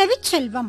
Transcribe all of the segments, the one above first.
செவிச்செல்வம்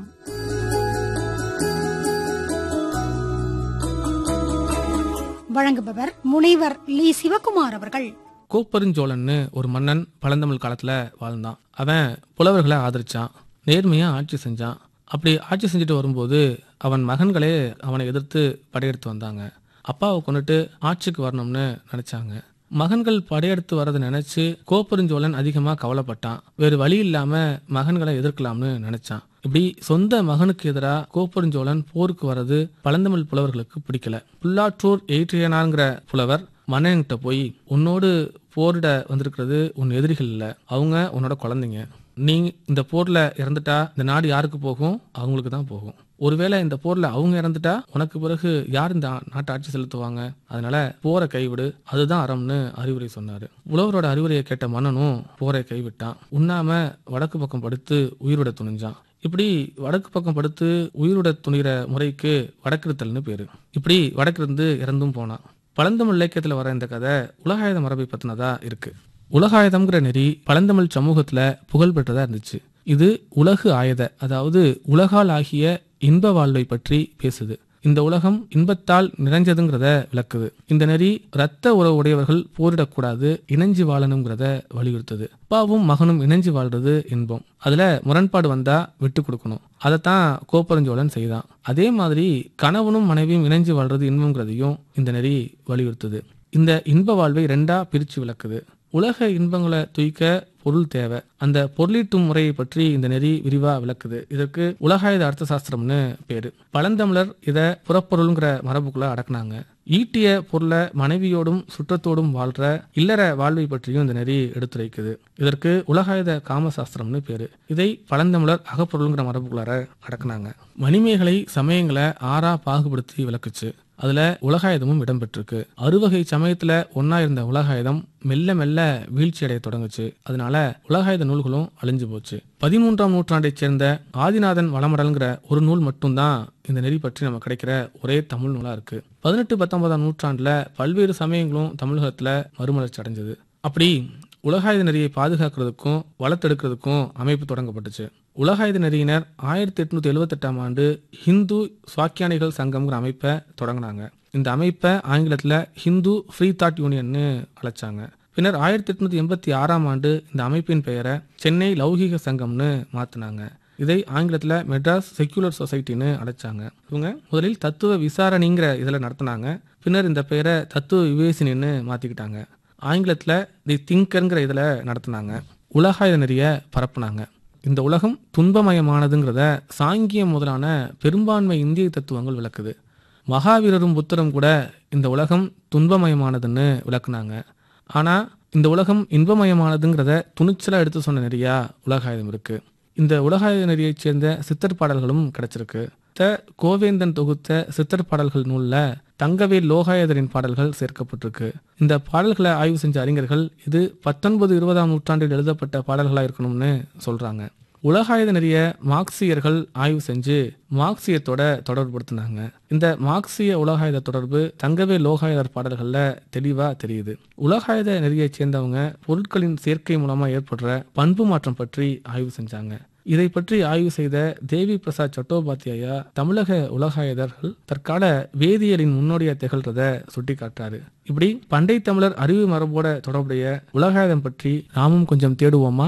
வழங்குபவர் முனைவர் லீ சிவகுமார் அவர்கள் கோப்பெருஞ்சோழன்னு ஒரு மன்னன் பழந்தமிழ் காலத்துல வாழ்ந்தான் அவன் புலவர்களை ஆதரிச்சான் நேர்மையா ஆட்சி செஞ்சான் அப்படி ஆட்சி செஞ்சுட்டு வரும்போது அவன் மகன்களே அவனை எதிர்த்து படையெடுத்து வந்தாங்க அப்பாவை கொண்டுட்டு ஆட்சிக்கு வரணும்னு நினைச்சாங்க மகன்கள் படையெடுத்து வரதை நினைச்சு கோப்பெருஞ்சோழன் அதிகமா கவலைப்பட்டான் வேறு வழி இல்லாம மகன்களை எதிர்க்கலாம்னு நினைச்சான் இப்படி சொந்த மகனுக்கு எதிராக கோப்பெருஞ்சோழன் போருக்கு வர்றது பழந்தமிழ் புலவர்களுக்கு பிடிக்கல புல்லாற்றூர் எயிற்றியனாங்கிற புலவர் மன்னன்கிட்ட போய் உன்னோடு போரிட வந்திருக்கிறது உன் எதிரிகள் இல்ல அவங்க உன்னோட குழந்தைங்க நீ இந்த போர்ல இறந்துட்டா இந்த நாடு யாருக்கு போகும் அவங்களுக்கு தான் போகும் ஒருவேளை இந்த போர்ல அவங்க இறந்துட்டா உனக்கு பிறகு யார் இந்த நாட்டை ஆட்சி செலுத்துவாங்க அதனால போரை கைவிடு அதுதான் அறம்னு அறிவுரை சொன்னாரு உழவரோட அறிவுரையை கேட்ட மன்னனும் போரை கைவிட்டான் உண்ணாம வடக்கு பக்கம் படுத்து உயிரிட துணிஞ்சான் இப்படி வடக்கு பக்கம் படுத்து உயிரிட துணிகிற முறைக்கு வடக்கிருத்தல்னு பேரு இப்படி வடக்கிருந்து இறந்தும் போனான் பழந்தமிழ் இலக்கியத்துல வர இந்த கதை உலகாயுத மரபை பத்தினதா இருக்கு உலகாயுதம்ங்கிற நெறி பழந்தமிழ் சமூகத்துல புகழ் பெற்றதா இருந்துச்சு இது உலகு ஆயுத அதாவது உலகால் ஆகிய இன்ப வாழ்வை பற்றி பேசுது இந்த உலகம் இன்பத்தால் நிறைஞ்சதுங்கிறத விளக்குது இந்த நெறி இரத்த உறவு உடையவர்கள் போரிடக்கூடாது இணைஞ்சு வாழணுங்கிறத வலியுறுத்துது அப்பாவும் மகனும் இணைஞ்சு வாழ்றது இன்பம் அதுல முரண்பாடு வந்தா விட்டு கொடுக்கணும் அதைத்தான் கோப்பரஞ்சோழன் செய்தான் அதே மாதிரி கணவனும் மனைவியும் இணைஞ்சு வாழ்றது இன்பங்கிறதையும் இந்த நெறி வலியுறுத்துது இந்த இன்ப வாழ்வை ரெண்டா பிரிச்சு விளக்குது உலக இன்பங்களை தூய்க்க பொருள் தேவை அந்த பொருளீட்டும் முறையை பற்றி இந்த நெறி விரிவா விளக்குது இதற்கு உலகாயுத அர்த்த சாஸ்திரம்னு பேரு பழந்தமிழர் இத புறப்பொருள்ங்கிற மரபுக்குள்ள அடக்குனாங்க ஈட்டிய பொருளை மனைவியோடும் சுற்றத்தோடும் வாழ்ற இல்லற வாழ்வை பற்றியும் இந்த நெறி எடுத்துரைக்குது இதற்கு உலகாயுத காமசாஸ்திரம்னு பேரு இதை பழந்தமிழர் அகப்பொருள்ங்கிற மரபுக்குள்ளார அடக்குனாங்க மணிமேகலை சமயங்களை ஆறா பாகுபடுத்தி விளக்குச்சு அதுல உலகாயுதமும் இடம்பெற்றிருக்கு அறுவகை சமயத்துல ஒன்னா இருந்த உலகாயுதம் மெல்ல மெல்ல வீழ்ச்சி அடைய தொடங்குச்சு அதனால உலகாயுத நூல்களும் அழிஞ்சு போச்சு பதிமூன்றாம் நூற்றாண்டைச் சேர்ந்த ஆதிநாதன் வளமடல்ங்கிற ஒரு நூல் மட்டும்தான் இந்த நெறி பற்றி நம்ம கிடைக்கிற ஒரே தமிழ் நூலா இருக்கு பதினெட்டு பத்தொன்பதாம் நூற்றாண்டுல பல்வேறு சமயங்களும் தமிழகத்துல மறுமலர்ச்சி அடைஞ்சது அப்படி உலகாயுத நெறியை பாதுகாக்கிறதுக்கும் வளர்த்தெடுக்கிறதுக்கும் அமைப்பு தொடங்கப்பட்டுச்சு உலகாயுத நெறியினர் ஆயிரத்தி எட்நூத்தி எழுவத்தெட்டாம் ஆண்டு ஹிந்து சுவாக்கியானிகள் சங்கம்ங்கிற அமைப்பை தொடங்கினாங்க இந்த அமைப்பை ஆங்கிலத்துல ஹிந்து ஃப்ரீ தாட் யூனியன்னு அழைச்சாங்க பின்னர் ஆயிரத்தி எட்நூத்தி எண்பத்தி ஆறாம் ஆண்டு இந்த அமைப்பின் பெயரை சென்னை லௌகீக சங்கம்னு மாத்தினாங்க இதை ஆங்கிலத்துல மெட்ராஸ் செக்யூலர் சொசைட்டின்னு அழைச்சாங்க இவங்க முதலில் தத்துவ விசாரணைங்கிற இதில் நடத்தினாங்க பின்னர் இந்த பெயரை தத்துவ விவேசினின்னு மாத்திக்கிட்டாங்க ஆங்கிலத்துல தி திங்கர்ங்கிற இதில் நடத்தினாங்க உலகாயுத நெறிய பரப்புனாங்க இந்த உலகம் துன்பமயமானதுங்கிறத சாங்கியம் முதலான பெரும்பான்மை இந்திய தத்துவங்கள் விளக்குது மகாவீரரும் புத்தரும் கூட இந்த உலகம் துன்பமயமானதுன்னு விளக்குனாங்க ஆனா இந்த உலகம் இன்பமயமானதுங்கிறத துணிச்சலா எடுத்து சொன்ன நெறியா உலகாயுதம் இருக்கு இந்த உலகாயுத நெறியைச் சேர்ந்த சித்தர் பாடல்களும் கிடைச்சிருக்கு த கோவேந்தன் தொகுத்த சித்தர் பாடல்கள் நூல்ல தங்கவேல் லோகாயதரின் பாடல்கள் சேர்க்கப்பட்டிருக்கு இந்த பாடல்களை ஆய்வு செஞ்ச அறிஞர்கள் இது பத்தொன்பது இருபதாம் நூற்றாண்டில் எழுதப்பட்ட பாடல்களா இருக்கணும்னு சொல்றாங்க உலகாயுத நெறிய மார்க்சியர்கள் ஆய்வு செஞ்சு மார்க்சியத்தோட தொடர்புபடுத்தினாங்க இந்த மார்க்சிய உலகாயுத தொடர்பு தங்கவே லோகாயுதர் பாடல்கள்ல தெளிவா தெரியுது உலகாயுத நெறியைச் சேர்ந்தவங்க பொருட்களின் சேர்க்கை மூலமா ஏற்படுற பண்பு மாற்றம் பற்றி ஆய்வு செஞ்சாங்க இதை பற்றி ஆய்வு செய்த தேவி பிரசாத் சட்டோபாத்தியாயா தமிழக உலகாயுதர்கள் தற்கால வேதியியலின் முன்னோடியா திகழ்றத சுட்டி காட்டுறாரு இப்படி பண்டை தமிழர் அறிவு மரபோட தொடர்புடைய உலகாயுதம் பற்றி நாமும் கொஞ்சம் தேடுவோமா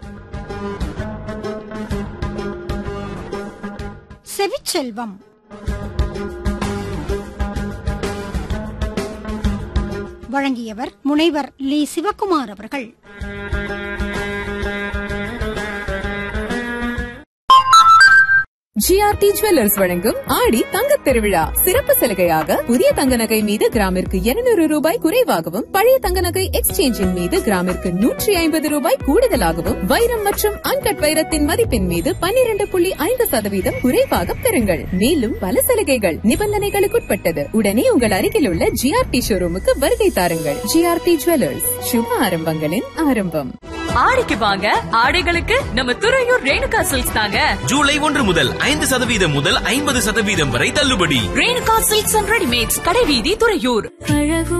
செவிச்செல்வம் வழங்கியவர் முனைவர் லீ சிவகுமார் அவர்கள் ஜிஆர்டி ஜுவல்லர்ஸ் வழங்கும் ஆடி தங்கத் திருவிழா சிறப்பு சலுகையாக புதிய தங்க நகை மீது கிராமிற்கு 200 ரூபாய் குறைவாகவும் பழைய தங்க நகை எக்ஸ்சேஞ்சின் மீது கிராமிற்கு நூற்றி ஐம்பது ரூபாய் கூடுதலாகவும் வைரம் மற்றும் அன்கட் வைரத்தின் மதிப்பின் மீது 12.5% புள்ளி ஐந்து சதவீதம் குறைவாக பெறுங்கள் மேலும் பல சலுகைகள் நிபந்தனைகளுக்குட்பட்டது உடனே உங்கள் அருகில் உள்ள ஜிஆர்டி ஷோரூமுக்கு வருகை தாருங்கள் ஜிஆர்டி ஜுவல்லர்ஸ் சுப ஆரம்பங்களின் ஆரம்பம் ஆடிக்கு வாங்க ஆடைகளுக்கு நம்ம துறையூர் ரேணுகா சில்க்ஸ் தாங்க ஜூலை ஒன்று முதல் ஐந்து சதவீதம் முதல் ஐம்பது சதவீதம் வரை தள்ளுபடி ரேணுகா சில்க்ஸ் அண்ட் ரெடிமேட்ஸ் கடைவீதி துறையூர் அழகு